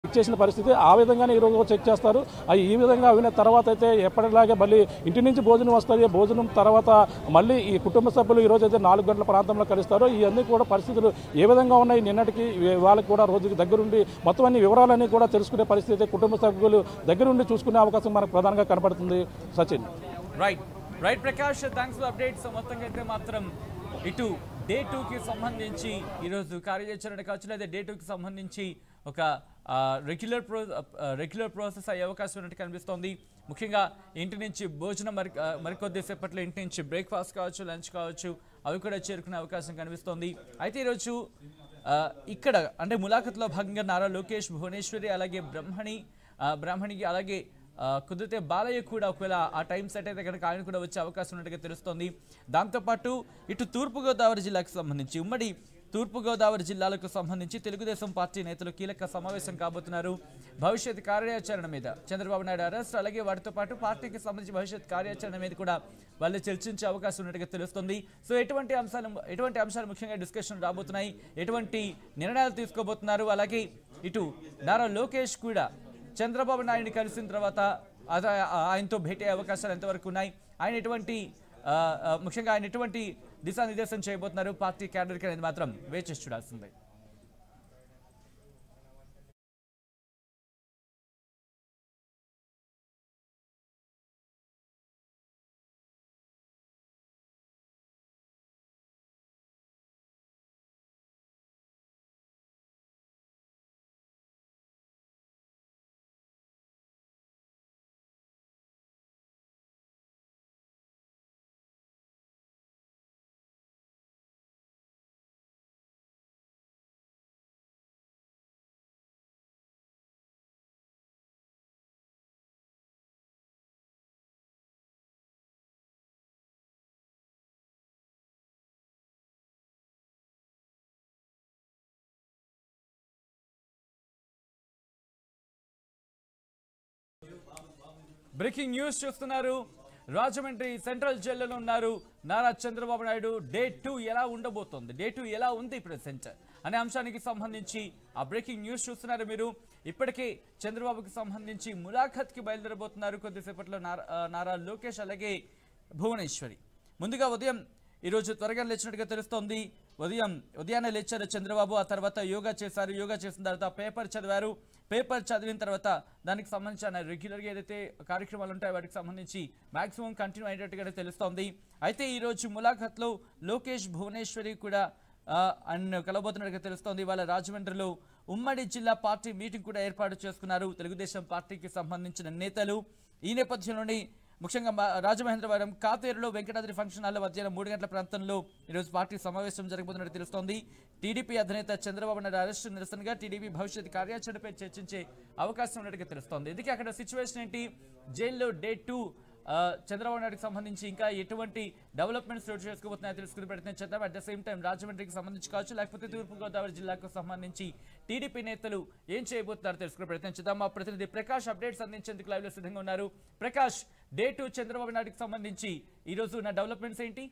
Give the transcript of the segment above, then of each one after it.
చేసిన పరిస్థితి ఆ విధంగానే ఈరోజు చెక్ చేస్తారు అవి ఈ విధంగా అయిన తర్వాత అయితే ఎప్పటిలాగే మళ్ళీ ఇంటి నుంచి భోజనం వస్తుంది భోజనం తర్వాత మళ్ళీ ఈ కుటుంబ సభ్యులు ఈ రోజు అయితే నాలుగు గంటల ప్రాంతంలో కలుస్తారు ఇవన్నీ కూడా పరిస్థితులు ఏ విధంగా ఉన్నాయి నిన్నటికి వాళ్ళకి కూడా రోజుకి దగ్గరుండి మొత్తం అన్ని వివరాలన్నీ కూడా తెలుసుకునే పరిస్థితి అయితే కుటుంబ సభ్యులు దగ్గరుండి చూసుకునే అవకాశం మనకు ప్రధానంగా కనపడుతుంది Sachin right right Prakash thanks for updates మొత్తంగా అయితే మాత్రం ఇటు డే టూకి సంబంధించి ఈరోజు కార్యాచరణ కావచ్చు లేదా డే టూకి సంబంధించి ఒక రెగ్యులర్ ప్రో రెగ్యులర్ ప్రాసెస్ అయ్యే అవకాశం ఉన్నట్టు కనిపిస్తోంది ముఖ్యంగా ఇంటి నుంచి భోజనం మరి ఆ, మరికొద్ది సేపట్లో ఇంటి నుంచి బ్రేక్ఫాస్ట్ కావచ్చు లంచ్ కావచ్చు అవి కూడా చేరుకునే అవకాశం కనిపిస్తోంది అయితే ఈరోజు ఆ, ఇక్కడ అంటే ములాఖత్లో భాగంగా నారా లోకేష్ భువనేశ్వరి అలాగే బ్రహ్మణి ఆ, బ్రాహ్మణికి అలాగే ఆ, కుదిరితే బాలయ్య కూడా ఒకవేళ ఆ టైం సెట్ అయితే కనుక ఆయన కూడా వచ్చే అవకాశం ఉన్నట్టుగా తెలుస్తోంది దాంతోపాటు ఇటు తూర్పుగోదావరి జిల్లాకు సంబంధించి ఉమ్మడి తూర్పుగోదావరి జిల్లాలకు సంబంధించి తెలుగుదేశం పార్టీ నేతలు కీలక సమావేశం కాబోతున్నారు భవిష్యత్ కార్యాచరణ మీద చంద్రబాబు నాయుడు అరెస్ట్ అలాగే వాటితో పాటు పార్టీకి సంబంధించి భవిష్యత్ కార్యాచరణ మీద కూడా వాళ్ళు చర్చించే అవకాశం ఉన్నట్టుగా తెలుస్తుంది సో ఎటువంటి అంశాలు ఎటువంటి అంశాలు ముఖ్యంగా డిస్కషన్ రాబోతున్నాయి ఎటువంటి నిర్ణయాలు తీసుకోబోతున్నారు అలాగే ఇటు నారా లోకేష్ కూడా చంద్రబాబు నాయుడిని కలిసిన తర్వాత అద- ఆయనతో భేటీ అయ్యే అవకాశాలు ఎంతవరకు ఉన్నాయి ఆయన ఎటువంటి ఆ, ఆ, ముఖ్యంగా ఆయన ఎటువంటి దిశానిర్దేశం చేయబోతున్నారు పార్టీ క్యాడర్కి అనేది మాత్రం వేచి చూడాల్సిందే బ్రేకింగ్ న్యూస్ చూస్తున్నారు రాజమండ్రి సెంట్రల్ జైల్లో ఉన్నారు నారా చంద్రబాబు నాయుడు డే టూ ఎలా ఉండబోతోంది డే టూ ఎలా ఉంది ప్రెసెంట్ అనే అంశానికి సంబంధించి ఆ బ్రేకింగ్ న్యూస్ చూస్తున్నారు మీరు ఇప్పటికే చంద్రబాబుకి సంబంధించి ములాఖత్కి బయలుదేరబోతున్నారు కొద్దిసేపట్లో నారా ఆ, నారా లోకేష్ అలాగే భువనేశ్వరి ముందుగా ఉదయం ఈరోజు త్వరగా లేచినట్టుగా తెలుస్తోంది ఉదయం ఉదయాన్నే లేచారు చంద్రబాబు ఆ తర్వాత యోగా చేశారు యోగా చేసిన తర్వాత పేపర్ చదివారు పేపర్ చదివిన తర్వాత దానికి సంబంధించిన రెగ్యులర్గా ఏదైతే కార్యక్రమాలు ఉంటాయో వాటికి సంబంధించి మాక్సిమం కంటిన్యూ అయ్యేటట్టుగా తెలుస్తోంది అయితే ఈరోజు ములాఖత్లో లోకేష్ భువనేశ్వరి కూడా ఆ, ఆయన కలబోతున్నట్టుగా తెలుస్తోంది వాళ్ళ రాజమండ్రిలో ఉమ్మడి జిల్లా పార్టీ మీటింగ్ కూడా ఏర్పాటు చేసుకున్నారు తెలుగుదేశం పార్టీకి సంబంధించిన నేతలు ఈ నేపథ్యంలోని ముఖ్యంగా మా- రాజమహేంద్రవరం కాతేరులో వెంకటాద్రి ఫంక్షన్ హాల్లో మధ్యాహ్నం మూడు గంటల ప్రాంతంలో ఈరోజు పార్టీ సమావేశం జరగబోతున్నట్టు తెలుస్తోంది టీడీపీ అధినేత చంద్రబాబు నాయుడు అరెస్టు నిరసనగా టీడీపీ భవిష్యత్ కార్యాచరణపై చర్చించే అవకాశం ఉన్నట్టుగా తెలుస్తోంది ఎందుకంటే అక్కడ సిచ్యువేషన్ ఏంటి జైల్లో డే టూ ఆ, చంద్రబాబు నాయుడుకి సంబంధించి ఇంకా ఎటువంటి డెవలప్మెంట్స్ చోటు చేసుకోబోతున్నాయో తెలుసుకునే ప్రయత్నం చేద్దాం అట్ ద సేమ్ టైం రాజమండ్రికి సంబంధించి కావచ్చు లేకపోతే తూర్పుగోదావరి జిల్లాకు సంబంధించి టీడీపీ నేతలు ఏం చేయబోతున్నారో తెలుసుకునే ప్రయత్నం చేద్దాం మా ప్రతినిధి ప్రకాష్ అప్డేట్స్ అందించేందుకు లైవ్ లో సిద్ధంగా ఉన్నారు ప్రకాష్ డే టూ చంద్రబాబు నాయుడుకి సంబంధించి ఈ రోజు ఉన్న డెవలప్మెంట్స్ ఏంటి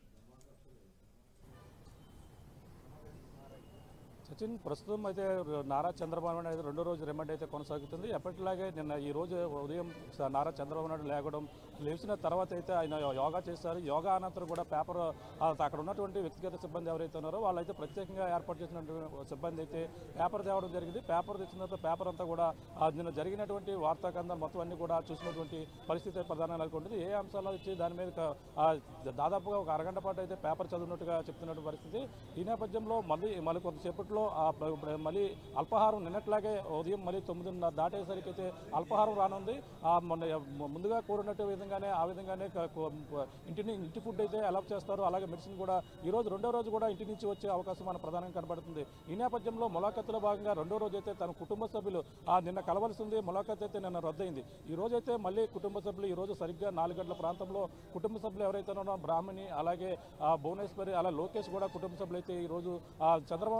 సచిన్ ప్రస్తుతం అయితే నారా చంద్రబాబు నాయుడు రెండో రోజు రిమాండ్ అయితే కొనసాగుతుంది ఎప్పటిలాగే నిన్న ఈ రోజు ఉదయం స- నారా చంద్రబాబు నాయుడు లేగడం లేచిన తర్వాత అయితే ఆయన యోగా చేశారు యోగా అనంతరం కూడా పేపర్ ఆ, అక్కడ ఉన్నటువంటి వ్యక్తిగత సిబ్బంది ఎవరైతే ఉన్నారో వాళ్ళైతే ప్రత్యేకంగా ఏర్పాటు చేసినటువంటి సిబ్బంది అయితే పేపర్ తేవడం జరిగింది పేపర్ తెచ్చిన తర్వాత పేపర్ అంతా కూడా ఆ, నిన్న జరిగినటువంటి వార్తా కందం మొత్తం అన్ని కూడా చూసినటువంటి పరిస్థితి ప్రధానంగా నెలకొంటుంది ఏ అంశాలు ఇచ్చి దాని మీద క- ఆ, దాదాపుగా ఒక అరగంట పాటు అయితే పేపర్ చదివినట్టుగా చెప్తున్నటువంటి పరిస్థితి ఈ నేపథ్యంలో మళ్ళీ మళ్ళీ కొంతసేపట్లో ఆ ప- ఇప్పుడు మళ్ళీ అల్పాహారం నిన్నట్లాగే ఉదయం మళ్ళీ తొమ్మిదిన్నర దాటేసరికి అయితే అల్పాహారం రానుంది ఆ మొన్న ముందుగా కోరినట్టు విధంగానే ఆ విధంగానే క- కో- ఇంటిని ఇంటి ఫుడ్ అయితే అలౌ చేస్తారు అలాగే మెడిసిన్ కూడా ఈ రోజు రెండో రోజు కూడా ఇంటి నుంచి వచ్చే అవకాశం మన ప్రధానంగా కనబడుతుంది ఈ నేపథ్యంలో ములాఖత్తులో భాగంగా రెండో రోజు అయితే తన కుటుంబ సభ్యులు ఆ నిన్న కలవలసింది ములాఖత్ అయితే నిన్న రద్దయింది ఈ రోజు అయితే మళ్ళీ కుటుంబ సభ్యులు ఈ రోజు సరిగ్గా నాలుగు గంటల ప్రాంతంలో కుటుంబ సభ్యులు ఎవరైతే ఉన్నారో బ్రాహ్మణి అలాగే ఆ భువనేశ్వరి అలా లోకేష్ కూడా కుటుంబ సభ్యులు అయితే ఈ రోజు ఆ చంద్రబాబు నాయుడు అయితే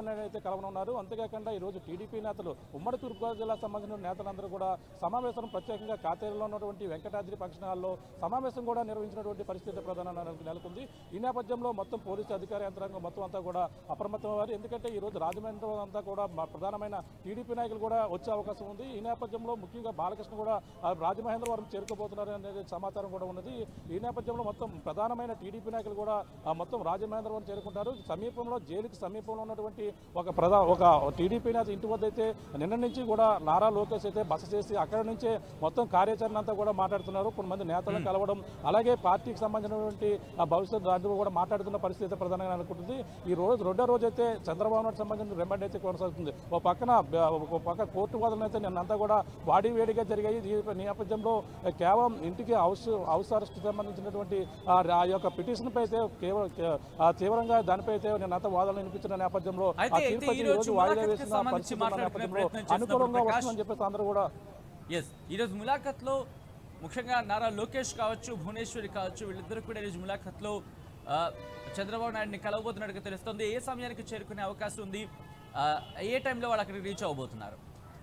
కలవనున్నారు అంతేకాకుండా ఈరోజు టీడీపీ నేతలు ఉమ్మడి తూర్పుగోదావరి జిల్లా సంబంధించిన నేతలందరూ కూడా సమావేశం ప్రత్యేకంగా కాతేరులో ఉన్నటువంటి వెంకటాద్రి ఫంక్షన్ హాల్లో సమావేశం కూడా నిర్వహించినటువంటి పరిస్థితి ప్రధానంగా నెల- నెలకొంది ఈ నేపథ్యంలో మొత్తం పోలీసు అధికార యంత్రాంగం మొత్తం అంతా కూడా అప్రమత్తమయ్యారు ఎందుకంటే ఈ రోజు రాజమండ్రి అంతా కూడా మా ప్రధానమైన టీడీపీ నాయకులు కూడా వచ్చే అవకాశం ఉంది ఈ నేపథ్యంలో ముఖ్యంగా బాలకృష్ణ కూడా ఆ, రాజమహేంద్రవరం చేరుకోబోతున్నారు అనేది సమాచారం కూడా ఉన్నది ఈ నేపథ్యంలో మొత్తం ప్రధానమైన టీడీపీ నాయకులు కూడా ఆ, మొత్తం రాజమహేంద్రవరం చేరుకుంటారు సమీపంలో జైలుకి సమీపంలో ఉన్నటువంటి ఒక ప్రధా ఒక టీడీపీ నేత ఇంటి వద్ద అయితే నిన్న నుంచి కూడా నారా లోకేష్ అయితే బస చేసి అక్కడ నుంచే మొత్తం కార్యాచరణ అంతా కూడా మాట్లాడుతున్నారు కొంతమంది నేతలను కలవడం అలాగే పార్టీకి సంబంధించినటువంటి ఆ భవిష్యత్ దాంట్లో కూడా మాట్లాడుతున్న పరిస్థితి అయితే ప్రధానంగా అనుకుంటుంది ఈ రోజు రెండో రోజు అయితే చంద్రబాబు నాయుడు సంబంధించిన రిమాండ్ అయితే కొనసాగుతుంది ఓ పక్కన బ- ఒక పక్క కోర్టు వాదనలు అయితే నిన్నంతా కూడా వాడి వేడిగా జరిగాయి ఈ నేపథ్యంలో కేవలం ఇంటికి హౌస్ హౌస్ అరెస్ట్ సంబంధించినటువంటి ఆ ఆ యొక్క పిటిషన్ పై అయితే కేవలం కే- ఆ తీవ్రంగా దానిపై అయితే నిన్నంతా వాదనలు వినిపించిన నేపథ్యంలో ఆ అయితే తీర్పు అయితే అయితే ఈ ఈ రోజు రోజు వాయిదా ములాఖత్కి వేసిన సంబంధించి పరిస్థితి ఉన్న మాట్లాడుకునే నేపథ్యంలో ప్రయత్నం చేస్తున్నప్పుడు అనుకూలంగా ప్రకాష్ వస్తుందని చెప్పేసి అందరూ కూడా ఎస్ ఈరోజు ములాఖత్లో ముఖ్యంగా నారా లోకేష్ కావచ్చు భువనేశ్వరి కావచ్చు వీళ్ళిద్దరు కూడా ఈరోజు ములాఖత్లో ఆ, చంద్రబాబు నాయుడిని కలవబోతున్నట్టుగా తెలుస్తుంది ఏ సమయానికి చేరుకునే అవకాశం ఉంది ఆ, ఏ టైంలో వాళ్ళు అక్కడికి రీచ్ అవ్వబోతున్నారు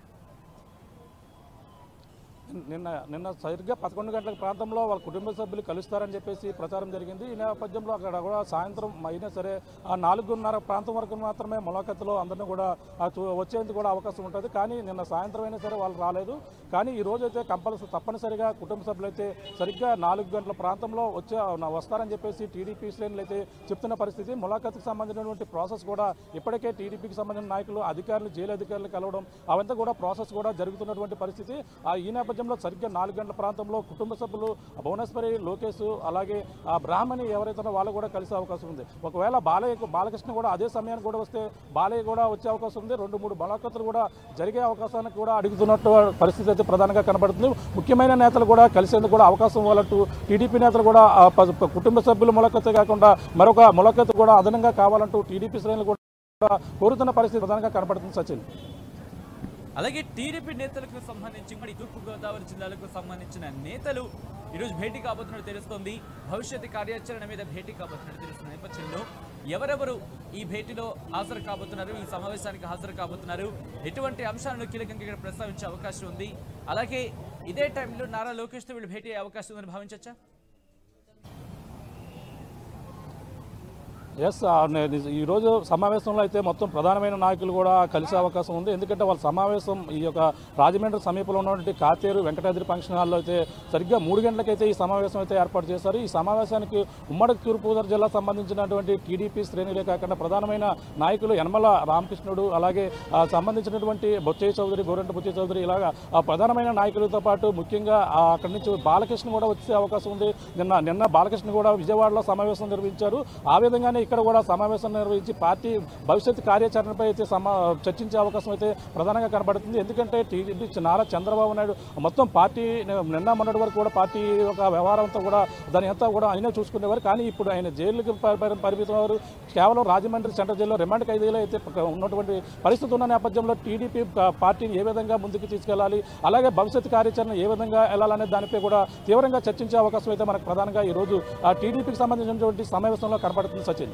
నిన్న నిన్న సరిగ్గా పదకొండు గంటల ప్రాంతంలో వాళ్ళ కుటుంబ సభ్యులు కలుస్తారని చెప్పేసి ప్రచారం జరిగింది ఈ నేపథ్యంలో అక్కడ కూడా సాయంత్రం అయినా సరే ఆ నాలుగున్నర ప్రాంతం వరకు మాత్రమే ములాఖత్తులో అందరినీ కూడా ఆ చూ- వచ్చేందుకు కూడా అవకాశం ఉంటుంది కానీ నిన్న సాయంత్రం అయినా సరే వాళ్ళు రాలేదు కానీ ఈ రోజు అయితే కంపల్సరీ తప్పనిసరిగా కుటుంబ సభ్యులు అయితే సరిగ్గా నాలుగు గంటల ప్రాంతంలో వచ్చే వస్తారని చెప్పేసి టీడీపీ శ్రేణులు అయితే చెప్తున్న పరిస్థితి ములాఖత్తుకు సంబంధించినటువంటి ప్రాసెస్ కూడా ఇప్పటికే టీడీపీకి సంబంధించిన నాయకులు అధికారులు జైలు అధికారులు కలవడం అవంతా కూడా ప్రాసెస్ కూడా జరుగుతున్నటువంటి పరిస్థితి ఆ ఈ నేపథ్యంలో సరిగ్గా నాలుగు గంటల ప్రాంతంలో కుటుంబ సభ్యులు భువనేశ్వరి లోకేష్ అలాగే ఆ బ్రాహ్మణి ఎవరైతే ఉన్నారో వాళ్ళు కూడా కలిసే అవకాశం ఉంది ఒకవేళ బాలయ్య బాలకృష్ణ కూడా అదే సమయానికి కూడా వస్తే బాలయ్య కూడా వచ్చే అవకాశం ఉంది రెండు మూడు ములాఖతులు కూడా జరిగే అవకాశానికి కూడా అడుగుతున్నట్టు పరిస్థితి అయితే ప్రధానంగా కనబడుతుంది ముఖ్యమైన నేతలు కూడా కలిసేందుకు కూడా అవకాశం ఇవ్వాలంటూ టీడీపీ నేతలు కూడా ఆ ప- ప- కుటుంబ సభ్యుల ములాఖతే కాకుండా మరొక ములాఖతు కూడా అదనంగా కావాలంటూ టీడీపీ శ్రేణులు కూడా కోరుతున్న పరిస్థితి ప్రధానంగా కనబడుతుంది సచిన్ అలాగే టీడీపీ నేతలకు సంబంధించి మరి తూర్పు గోదావరి జిల్లాలకు సంబంధించిన నేతలు ఈరోజు భేటీ కాబోతున్నట్టు తెలుస్తోంది భవిష్యత్తు కార్యాచరణ మీద భేటీ కాబోతున్నట్టు తెలుస్తున్న నేపథ్యంలో ఎవరెవరు ఈ భేటీలో హాజరు కాబోతున్నారు ఈ సమావేశానికి హాజరు కాబోతున్నారు ఎటువంటి అంశాలను కీలకంగా ఇక్కడ ప్రస్తావించే అవకాశం ఉంది అలాగే ఇదే టైంలో నారా లోకేష్తో వీళ్ళు భేటీ అయ్యే అవకాశం ఉందని భావించవచ్చా ఎస్ ఈ రోజు సమావేశంలో అయితే మొత్తం ప్రధానమైన నాయకులు కూడా కలిసే అవకాశం ఉంది ఎందుకంటే వాళ్ళ సమావేశం ఈ యొక్క రాజమండ్రి సమీపంలో ఉన్నటువంటి కాతేరు వెంకటాద్రి ఫంక్షన్ హాల్లో అయితే సరిగ్గా మూడు గంటలకైతే ఈ సమావేశం అయితే ఏర్పాటు చేశారు ఈ సమావేశానికి ఉమ్మడి తూర్పుగోదావరి జిల్లా సంబంధించినటువంటి టీడీపీ శ్రేణులే కాకుండా ప్రధానమైన నాయకులు యనమల రామకృష్ణుడు అలాగే ఆ, సంబంధించినటువంటి బొచ్చయ్య చౌదరి గోరంట బొచ్చయ్య చౌదరి ఇలాగా ఆ ప్రధానమైన నాయకులతో పాటు ముఖ్యంగా ఆ, అక్కడి నుంచి బాలకృష్ణ కూడా వచ్చే అవకాశం ఉంది నిన్న నిన్న బాలకృష్ణ కూడా విజయవాడలో సమావేశం నిర్వహించారు ఆ విధంగానే ఇక్కడ కూడా సమావేశం నిర్వహించి పార్టీ భవిష్యత్ కార్యాచరణపై అయితే సమా చర్చించే అవకాశం అయితే ప్రధానంగా కనబడుతుంది ఎందుకంటే టీడీపీ నారా చంద్రబాబు నాయుడు మొత్తం పార్టీ నిన్న మొన్నటి వరకు కూడా పార్టీ ఒక వ్యవహారం అంతా కూడా దాని అంతా కూడా ఆయనే చూసుకునేవారు కానీ ఇప్పుడు ఆయన జైలుకి ప- ప- పరిమితం అయ్యారు కేవలం రాజమండ్రి సెంట్రల్ జైల్లో రిమాండ్ ఖైదీలో అయితే ప- ఉన్నటువంటి పరిస్థితి ఉన్న నేపథ్యంలో టీడీపీ ప- పార్టీని ఏ విధంగా ముందుకు తీసుకెళ్లాలి అలాగే భవిష్యత్ కార్యాచరణ ఏ విధంగా వెళ్ళాలనే దానిపై కూడా తీవ్రంగా చర్చించే అవకాశం అయితే మనకు ప్రధానంగా ఈ రోజు ఆ టీడీపీకి సంబంధించినటువంటి సమావేశంలో కనబడుతుంది సచిన్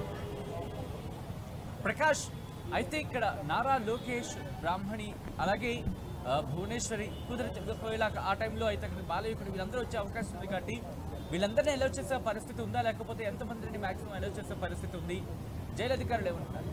ప్రకాష్ అయితే ఇక్కడ నారా లోకేష్ బ్రాహ్మణి అలాగే ఆ, భువనేశ్వరి కుదిరిపోయేలా ఆ టైంలో అయితే అక్కడ బాలయ్యకుడు వీళ్ళందరూ వచ్చే అవకాశం ఉంది కాబట్టి వీళ్ళందరినీ ఎలో చేసే పరిస్థితి ఉందా లేకపోతే ఎంతమందిని మాక్సిమం ఎలో చేసే పరిస్థితి ఉంది జైలు అధికారులు ఏమంటున్నారు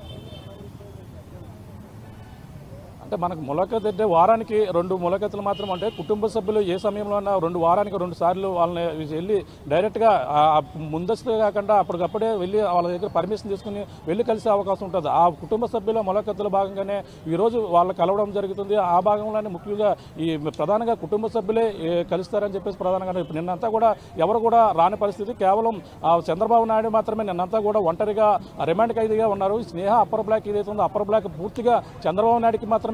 అంటే మనకు ములాఖత్ అంటే వారానికి రెండు ములాఖతులు మాత్రం అంటే కుటుంబ సభ్యులు ఏ సమయంలో అన్నా రెండు వారానికి రెండు సార్లు వాళ్ళని వెళ్ళి డైరెక్ట్గా ఆ ముందస్తుగా కాకుండా అప్పటికప్పుడే వెళ్ళి వాళ్ళ దగ్గర పర్మిషన్ తీసుకుని వెళ్ళి కలిసే అవకాశం ఉంటుంది ఆ కుటుంబ సభ్యుల ములాఖతుల భాగంగానే ఈరోజు వాళ్ళు కలవడం జరుగుతుంది ఆ భాగంలోనే ముఖ్యంగా ఈ ప్రధానంగా కుటుంబ సభ్యులే ఏ, కలుస్తారని చెప్పేసి ప్రధానంగా ఇప్పుడు నిన్నంతా కూడా ఎవరు కూడా రాని పరిస్థితి కేవలం ఆ చంద్రబాబు నాయుడు మాత్రమే నిన్నంతా కూడా ఒంటరిగా రిమాండ్ ఖైదీగా ఉన్నారు ఈ స్నేహ అప్పర్ బ్లాక్ ఏదైతే ఉందో అప్పర్ బ్లాక్ పూర్తిగా చంద్రబాబు నాయుడుకి మాత్రమే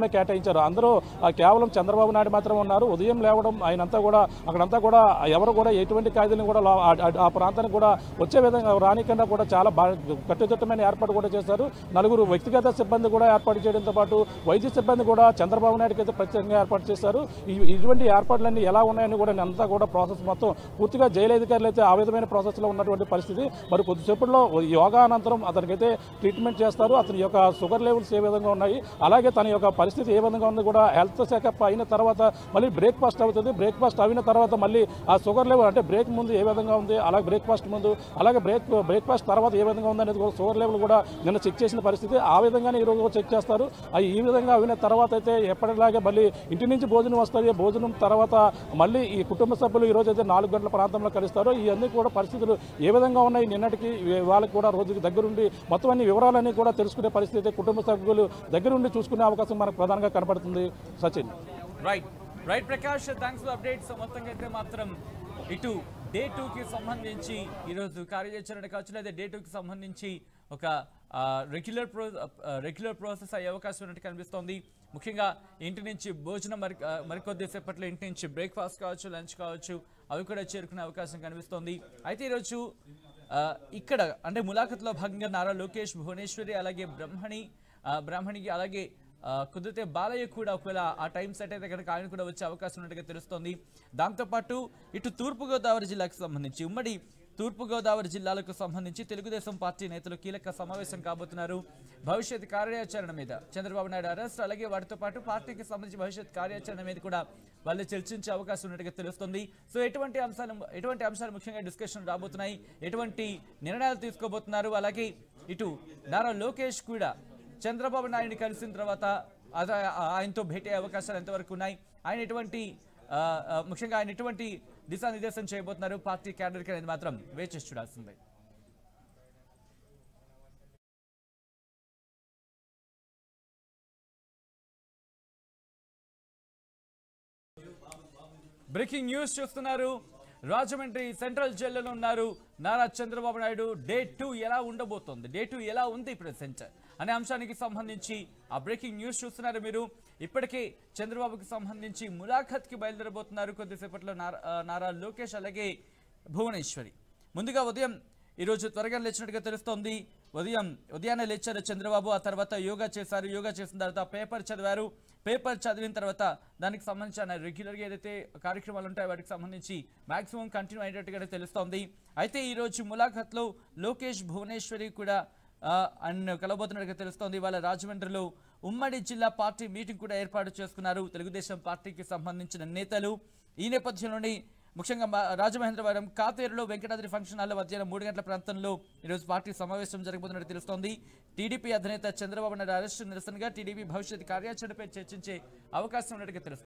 మాత్రమే కేటాయించారు అందరూ ఆ, కేవలం చంద్రబాబు నాయుడు మాత్రమే ఉన్నారు ఉదయం లేవడం ఆయనంతా కూడా అక్కడంతా కూడా ఎవరు కూడా ఎటువంటి ఖైదీలను కూడా లా- ఆ- ఆ- ఆ ప్రాంతానికి కూడా వచ్చే విధంగా రానికుండా కూడా చాలా బాగా కట్టుదిట్టమైన ఏర్పాటు కూడా చేశారు నలుగురు వ్యక్తిగత సిబ్బంది కూడా ఏర్పాటు చేయడంతో పాటు వైద్య సిబ్బంది కూడా చంద్రబాబు నాయుడుకి అయితే ప్రత్యేకంగా ఏర్పాటు చేశారు ఈ- ఇటువంటి ఏర్పాట్లన్నీ ఎలా ఉన్నాయని కూడా అంతా కూడా ప్రాసెస్ మొత్తం పూర్తిగా జైలు అధికారులు అయితే ఆ విధమైన ప్రాసెస్లో ఉన్నటువంటి పరిస్థితి మరి కొద్దిసేపట్లో యోగా అనంతరం అతనికైతే ట్రీట్మెంట్ చేస్తారు అతని యొక్క షుగర్ లెవెల్స్ ఏ విధంగా ఉన్నాయి అలాగే తన యొక్క పరిస్థితి ఏ విధంగా ఉంది కూడా హెల్త్ చెకప్ అయిన తర్వాత మళ్ళీ బ్రేక్ఫాస్ట్ అవుతుంది బ్రేక్ఫాస్ట్ అయిన తర్వాత మళ్ళీ ఆ షుగర్ లెవెల్ అంటే బ్రేక్ ముందు ఏ విధంగా ఉంది అలాగే బ్రేక్ఫాస్ట్ ముందు అలాగే బ్రేక్ బ్రేక్ఫాస్ట్ తర్వాత ఏ విధంగా ఉంది అనేది కూడా షుగర్ లెవెల్ కూడా నిన్న చెక్ చేసిన పరిస్థితి ఆ విధంగానే ఈ రోజు కూడా చెక్ చేస్తారు అవి ఈ విధంగా అయిన తర్వాత అయితే ఎప్పటిలాగే మళ్ళీ ఇంటి నుంచి భోజనం వస్తుంది భోజనం తర్వాత మళ్ళీ ఈ కుటుంబ సభ్యులు ఈ రోజు అయితే నాలుగు గంటల ప్రాంతంలో కలుస్తారు ఇవన్నీ కూడా పరిస్థితులు ఏ విధంగా ఉన్నాయి నిన్నటికి వాళ్ళకి కూడా రోజుకి దగ్గరుండి మొత్తం అన్ని వివరాలన్నీ కూడా తెలుసుకునే పరిస్థితి అయితే కుటుంబ సభ్యులు దగ్గరుండి చూసుకునే అవకాశం మనకు ప్రధానంగా కనపడుతుంది Sachin right right Prakash thanks for updates మొత్తంగా అయితే మాత్రం ఇటు డే కి సంబంధించి ఈరోజు కార్యాచరణ కావచ్చు లేదా డే కి సంబంధించి ఒక రెగ్యులర్ ప్రో రెగ్యులర్ ప్రాసెస్ అయ్యే అవకాశం ఉన్నట్టు కనిపిస్తోంది ముఖ్యంగా ఇంటి నుంచి భోజనం మరి ఆ, మరికొద్ది సేపట్లో ఇంటి నుంచి బ్రేక్ఫాస్ట్ కావచ్చు లంచ్ కావచ్చు అవి కూడా చేరుకునే అవకాశం కనిపిస్తోంది అయితే ఈరోజు ఆ, ఇక్కడ అంటే ములాఖత్లో భాగంగా నారా లోకేష్ భువనేశ్వరి అలాగే బ్రహ్మణి ఆ, బ్రాహ్మణికి అలాగే ఆ, కుదిరితే బాలయ్య కూడా ఒకవేళ ఆ టైం సెట్ అయితే కనుక ఆయన కూడా వచ్చే అవకాశం ఉన్నట్టుగా తెలుస్తోంది దాంతోపాటు ఇటు తూర్పుగోదావరి జిల్లాకు సంబంధించి ఉమ్మడి తూర్పుగోదావరి జిల్లాలకు సంబంధించి తెలుగుదేశం పార్టీ నేతలు కీలక సమావేశం కాబోతున్నారు భవిష్యత్ కార్యాచరణ మీద చంద్రబాబు నాయుడు అరెస్ట్ అలాగే వాటితో పాటు పార్టీకి సంబంధించి భవిష్యత్ కార్యాచరణ మీద కూడా వాళ్ళు చర్చించే అవకాశం ఉన్నట్టుగా తెలుస్తుంది సో ఎటువంటి అంశాలు ఎటువంటి అంశాలు ముఖ్యంగా డిస్కషన్ రాబోతున్నాయి ఎటువంటి నిర్ణయాలు తీసుకోబోతున్నారు అలాగే ఇటు నారా లోకేష్ కూడా చంద్రబాబు నాయుడిని కలిసిన తర్వాత అద- ఆయనతో భేటీ అయ్యే అవకాశాలు ఎంతవరకు ఉన్నాయి ఆయన ఎటువంటి ఆ, ఆ, ముఖ్యంగా ఆయన ఎటువంటి దిశానిర్దేశం చేయబోతున్నారు పార్టీ క్యాడర్కి అనేది మాత్రం వేచి చూడాల్సిందే బ్రేకింగ్ న్యూస్ చూస్తున్నారు రాజమండ్రి సెంట్రల్ జైల్లో ఉన్నారు నారా చంద్రబాబు నాయుడు డే టూ ఎలా ఉండబోతోంది డే టూ ఎలా ఉంది ప్రెసెంట్ అనే అంశానికి సంబంధించి ఆ బ్రేకింగ్ న్యూస్ చూస్తున్నారు మీరు ఇప్పటికే చంద్రబాబుకి సంబంధించి ములాఖత్కి బయలుదేరబోతున్నారు కొద్దిసేపట్లో నారా ఆ, నారా లోకేష్ అలాగే భువనేశ్వరి ముందుగా ఉదయం ఈరోజు త్వరగా లేచినట్టుగా తెలుస్తోంది ఉదయం ఉదయాన్నే లేచారు చంద్రబాబు ఆ తర్వాత యోగా చేశారు యోగా చేసిన తర్వాత పేపర్ చదివారు పేపర్ చదివిన తర్వాత దానికి సంబంధించి ఆయన రెగ్యులర్గా ఏదైతే కార్యక్రమాలు ఉంటాయో వాటికి సంబంధించి మాక్సిమం కంటిన్యూ అయ్యేటట్టుగా తెలుస్తోంది అయితే ఈరోజు ములాఖత్లో లోకేష్ భువనేశ్వరి కూడా ఆ, ఆయన కలబోతున్నట్టుగా తెలుస్తోంది వాళ్ళ రాజమండ్రిలో ఉమ్మడి జిల్లా పార్టీ మీటింగ్ కూడా ఏర్పాటు చేసుకున్నారు తెలుగుదేశం పార్టీకి సంబంధించిన నేతలు ఈ నేపథ్యంలోని ముఖ్యంగా మా- రాజమహేంద్రవరం కాతేరులో వెంకటాద్రి ఫంక్షన్ హాల్లో మధ్యాహ్నం మూడు గంటల ప్రాంతంలో ఈరోజు పార్టీ సమావేశం జరగబోతున్నట్టు తెలుస్తోంది టీడీపీ అధినేత చంద్రబాబు నాయుడు అరెస్టు నిరసనగా టీడీపీ భవిష్యత్ కార్యాచరణపై చర్చించే అవకాశం ఉన్నట్టుగా తెలుస్తోంది